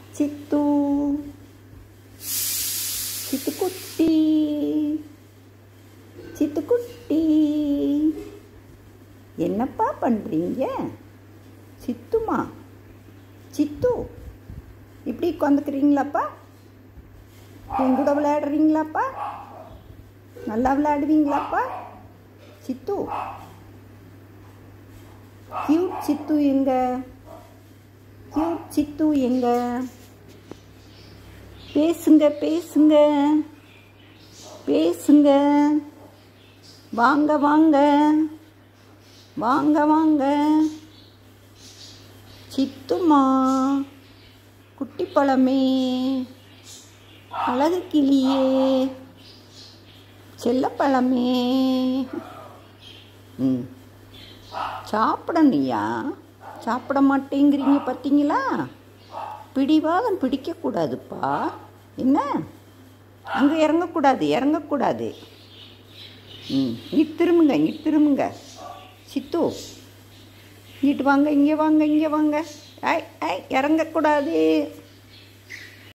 சித்து சித்துக்குட்டி சித்துக்குட்டி என்னப்பா பண்ணுறீங்க சித்துமா சித்து இப்படி உட்காந்துக்கிறீங்களாப்பா என் கூட விளையாடுறீங்களாப்பா நல்லா விளையாடுவீங்களாப்பா சித்து கியூட் சித்து எங்க கியூட் சித்து எங்க பேசுங்க பேசுங்க பேசுங்க வாங்க வாங்க வாங்க வாங்க சித்துமா குட்டி பழமே அழகு கிளியே செல்லப்பழமே ம் சாப்பிடணுயா சாப்பிட மாட்டேங்கிறீங்க பார்த்தீங்களா பிடிவாதம் பிடிக்கக்கூடாதுப்பா என்ன அங்கே இறங்கக்கூடாது இறங்கக்கூடாது ம் இங்கிட்டு திரும்புங்க இங்கிட்டு திரும்புங்க சித்து இங்கிட்டு வாங்க இங்கே வாங்க இங்கே வாங்க ஐ ஐ இறங்கக்கூடாது